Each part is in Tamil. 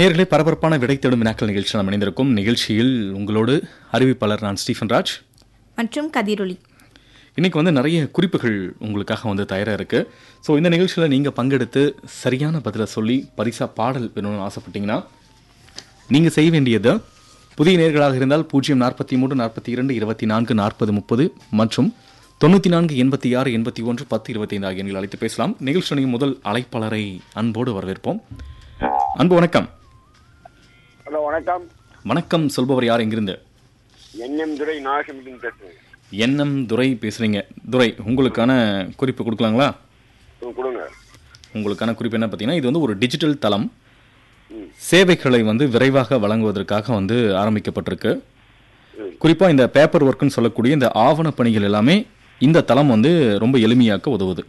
நேர்களே பரபரப்பான விடை தேடும் வினாக்கள் நிகழ்ச்சி நாம் இணைந்திருக்கும் நிகழ்ச்சியில் உங்களோடு அறிவிப்பாளர் நான் ஸ்டீஃபன் ராஜ் மற்றும் கதிரொலி இன்னைக்கு வந்து நிறைய குறிப்புகள் உங்களுக்காக வந்து தயாராக இருக்கு ஸோ இந்த நிகழ்ச்சியில் நீங்கள் பங்கெடுத்து சரியான பதிலை சொல்லி பரிசா பாடல் வேணும்னு ஆசைப்பட்டீங்கன்னா நீங்கள் செய்ய வேண்டியது புதிய நேர்களாக இருந்தால் பூஜ்ஜியம் நாற்பத்தி மூன்று நாற்பத்தி இரண்டு இருபத்தி நான்கு நாற்பது முப்பது மற்றும் தொண்ணூற்றி நான்கு எண்பத்தி ஆறு எண்பத்தி ஒன்று பத்து இருபத்தைந்து ஆகிய எண்கள் அழைத்து பேசலாம் நிகழ்ச்சியின் முதல் அழைப்பாளரை அன்போடு வரவேற்போம் அன்பு வணக்கம் ஹலோ வணக்கம் வணக்கம் சொல்பவர் யார் எங்கிருந்து என்எம் துரை நாகமிலிருந்து பேசுறேன் என்எம் துரை பேசுறீங்க துரை உங்களுக்கான குறிப்பு கொடுக்கலாங்களா ம், கொடுங்க உங்களுக்கான குறிப்பு என்ன பார்த்தீங்கன்னா இது வந்து ஒரு டிஜிட்டல் தளம் சேவைகளை வந்து விரைவாக வழங்குவதற்காக வந்து ஆரம்பிக்கப்பட்டிருக்கு குறிப்பாக இந்த பேப்பர் ஒர்க்குன்னு சொல்லக்கூடிய இந்த ஆவண பணிகள் எல்லாமே இந்த தளம் வந்து ரொம்ப எளிமையாக்க உதவுது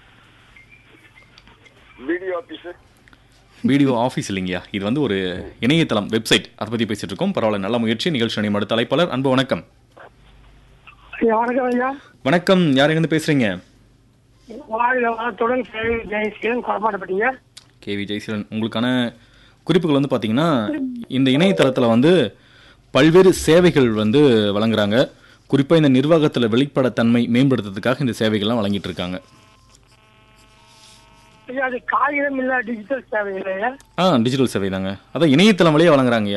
வீடியோ ஆபீஸ் வீடியோ ஆஃபீஸ் இல்லைங்கய்யா இது வந்து ஒரு இணையதளம் வெப்சைட் அதை பற்றி பேசிட்டு இருக்கோம் பரவாயில்ல நல்ல முயற்சி நிகழ்ச்சி அணி அடுத்த அழைப்பாளர் அன்பு வணக்கம் ஐயா, வணக்கம் ஐயா வணக்கம் யார் எங்கேருந்து பேசுறீங்க வாழ்க வளத்துடன் கேள்வி ஜெயசீலன் குழப்பாடப்பட்டீங்க கேவி ஜெயசீலன் உங்களுக்கான குறிப்புகள் வந்து பார்த்தீங்கன்னா இந்த இணையதளத்தில் வந்து பல்வேறு சேவைகள் வந்து வழங்குறாங்க குறிப்பாக இந்த நிர்வாகத்தில் வெளிப்படத்தன்மை மேம்படுத்துறதுக்காக இந்த சேவைகள்லாம் வழங்கிட்டு இருக்காங்க ஐயா அது காகிதம் இல்ல டிஜிட்டல் சேவை இல்லையா ஆ டிஜிட்டல் சேவை தாங்க அதான் இணையதளம் வழியே வழங்குறாங்கய்யா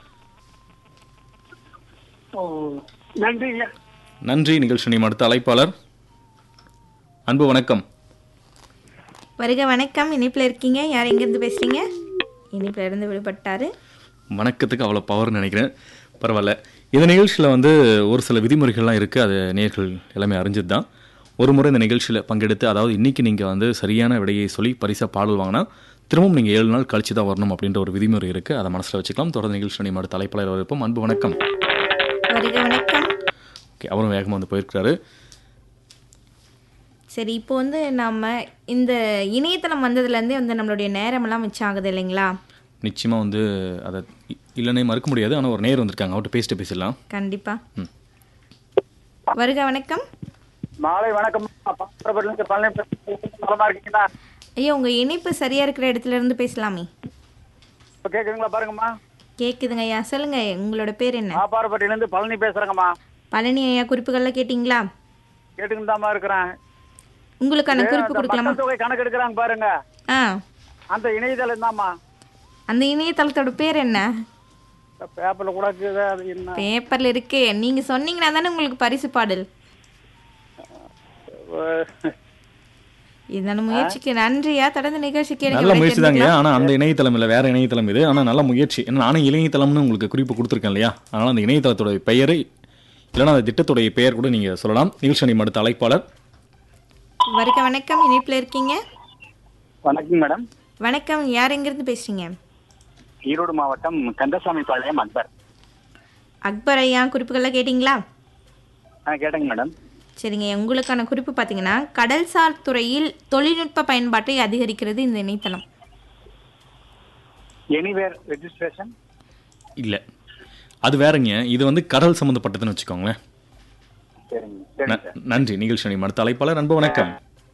ஓ நன்றி ஐயா நன்றி நிகழ்ச்சி நிலையம் அடுத்த அழைப்பாளர் அன்பு வணக்கம் வருக வணக்கம் இணைப்பில் இருக்கீங்க யார் எங்கேருந்து பேசுறீங்க இணைப்பில் இருந்து விடுபட்டாரு வணக்கத்துக்கு அவ்வளோ பவர்னு நினைக்கிறேன் பரவாயில்ல இந்த நிகழ்ச்சியில் வந்து ஒரு சில விதிமுறைகள்லாம் இருக்குது அது நேர்கள் எல்லாமே அறிஞ்சது தான் ஒரு முறை இந்த நிகழ்ச்சியில் பங்கெடுத்து அதாவது இன்றைக்கி நீங்கள் வந்து சரியான விடையை சொல்லி பரிசாக பாடல் வாங்கினா திரும்பவும் நீங்கள் ஏழு நாள் கழிச்சு தான் வரணும் அப்படின்ற ஒரு விதிமுறை இருக்குது அதை மனசில் வச்சுக்கலாம் தொடர்ந்து நிகழ்ச்சி நம்ம தலைப்பாளர் இருப்போம் அன்பு வணக்கம் வருக வணக்கம் ஓகே அவரும் வேகமாக வந்து போயிருக்கிறாரு சரி இப்போ வந்து நம்ம இந்த இணையதளம் வந்ததுலேருந்தே வந்து நம்மளுடைய நேரமெல்லாம் மிச்சம் ஆகுது இல்லைங்களா நிச்சயமாக வந்து அதை இ- இல்லைன்னே மறுக்க முடியாது ஆனால் ஒரு நேர் வந்திருக்காங்க அவர்கிட்ட பேசிட்டு பேசிடலாம் கண்டிப்பா ம். வருக வணக்கம் மாலை வணக்கம் பாத்திரப்பட்டிலிருந்து பழனி பேசுறேன். நலமா இருக்கீங்களா ஐயா உங்கள் இணைப்பு சரியாக இருக்கிற இடத்துல இருந்து பேசலாமே இப்போ கேட்குறீங்களா பாருங்கம்மா கேட்குதுங்க ஐயா சொல்லுங்க உங்களோட பேர் என்ன பாப்பாரப்பட்டியிலேருந்து பழனி பேசுறேங்கம்மா பழனி ஐயா குறிப்புகள்லாம் கேட்டிங்களா கேட்டுக்கிட்டு தாம்மா இருக்கிறேன் உங்களுக்கான குறிப்பு அந்த கொடுக்கலாமா மக்கள் தொகை கணக்கு எடுக்கிறாங்க பாருங்க ஆ அந்த இணையதளம் தாம்மா அந்த இணையதளத்தோட பேர் என்ன பேப்பரில் கூட இருக்குது அது என்ன பேப்பர்ல இருக்கே நீங்க சொன்னீங்கன்னா தானே உங்களுக்கு பரிசு பாடல் இதான முயற்சிக்கு நன்றியா தொடர்ந்து நிகழ்ச்சி கேளுங்க நல்ல விடை முயற்சி தாங்க தெரிஞ்சுக்கலாம். ஆனால் அந்த இணையதளம் இல்லை வேற இணையதளம் இது ஆனால் நல்ல முயற்சி ஏன்னா நானும் இணையதளம்னு உங்களுக்கு குறிப்பு கொடுத்துருக்கேன் இல்லையா அதனால் அந்த இணையதளத்தோட பெயர் இல்லைன்னா அந்த திட்டத்துடைய பெயர் கூட நீங்கள் சொல்லலாம் நிகழ்ச்சி அணி அடுத்த அழைப்பாளர் வருக வணக்கம் இணைப்புல இருக்கீங்க வணக்கம் மேடம் வணக்கம் யார் எங்கிருந்து பேசுறீங்க ஈரோடு மாவட்டம் கந்தசாமி பாளையம் அக்பர் அக்பர் ஐயா குறிப்புகள்லாம் கேட்டிங்களா ஆ கேட்டேங்க மேடம் சரிங்க உங்களுக்கான குறிப்பு பார்த்தீங்கன்னா கடல்சார் துறையில் தொழில்நுட்ப பயன்பாட்டை அதிகரிக்கிறது இந்த இணையதளம் எனிவேர் ரெஜிஸ்ட்ரேஷன் இல்லை அது வேறங்க இது வந்து கடல் சம்மந்தப்பட்டதுன்னு வச்சுக்கோங்களேன் சரிங்க ந- நன்றி நிகழ்ச்சி அணி அடுத்த அழைப்பாளர் அன்பு வணக்கம்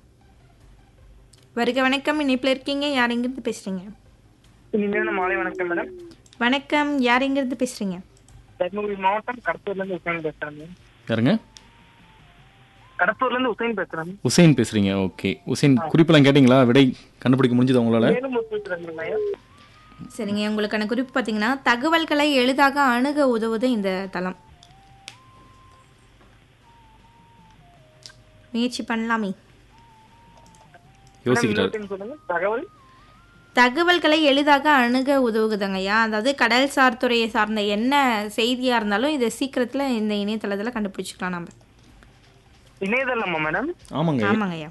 வருக வணக்கம் இணைப்புல இருக்கீங்க யார் எங்கிருந்து பேசுறீங்க இனிமேல் மாலை வணக்கம் மேடம் வணக்கம் யார் எங்கிருந்து பேசுறீங்க தர்மபுரி மாவட்டம் கடத்தூர்லேருந்து உசைன் பேசுறேன் யாருங்க கடத்தூர்லேருந்து உசைன் பேசுறேன் உசைன் பேசுறீங்க ஓகே உசைன் குறிப்பெல்லாம் கேட்டிங்களா விடை கண்டுபிடிக்க முடிஞ்சது உங்களால மேலும் பேசுறேங்க சரிங்க உங்களுக்கான குறிப்பு பார்த்தீங்கன்னா தகவல்களை எளிதாக அணுக உதவுது இந்த தளம் முயற்சி பண்ணலாமே யோசிக்கிறார் சொல்லுங்க தகவல் தகவல்களை எளிதாக அணுக உதவுகுதுங்கய்யா அதாவது கடல்சார் துறையை சார்ந்த என்ன செய்தியாக இருந்தாலும் இதை சீக்கிரத்தில் இந்த இணையதளத்தில் கண்டுபிடிச்சிக்கலாம் நம்ம இணையதளமா மேடம் ஆமாங்க ஆமாங்கய்யா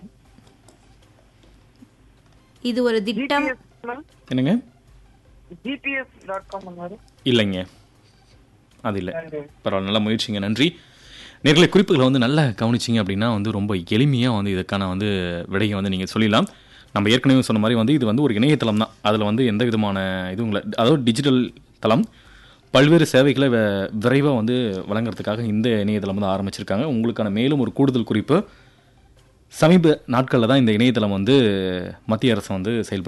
இது ஒரு திட்டம் என்னங்க ஜிபிஎஸ் டாட் காம் இல்லைங்க அது இல்லை பரவாயில்ல நல்ல முயற்சிங்க நன்றி நேர்களை குறிப்புகளை வந்து நல்லா கவனிச்சிங்க அப்படின்னா வந்து ரொம்ப எளிமையாக வந்து இதுக்கான வந்து விடையை வந்து நீங்கள் சொல்லிடலாம் நம்ம ஏற்கனவே சொன்ன மாதிரி வந்து இது வந்து ஒரு இணையதளம் தான் அதில் வந்து எந்த விதமான இதுவும் இல்லை அதாவது டிஜிட்டல் தளம் பல்வேறு சேவைகளை விரைவாக வந்து வழங்குறதுக்காக இந்த இணையதளம் வந்து ஆரம்பிச்சிருக்காங்க உங்களுக்கான மேலும் ஒரு கூடுதல் குறிப்பு சமீப நாட்களில் தான் இந்த இணையதளம் வந்து மத்திய அரசு வந்து செயல்பட்டு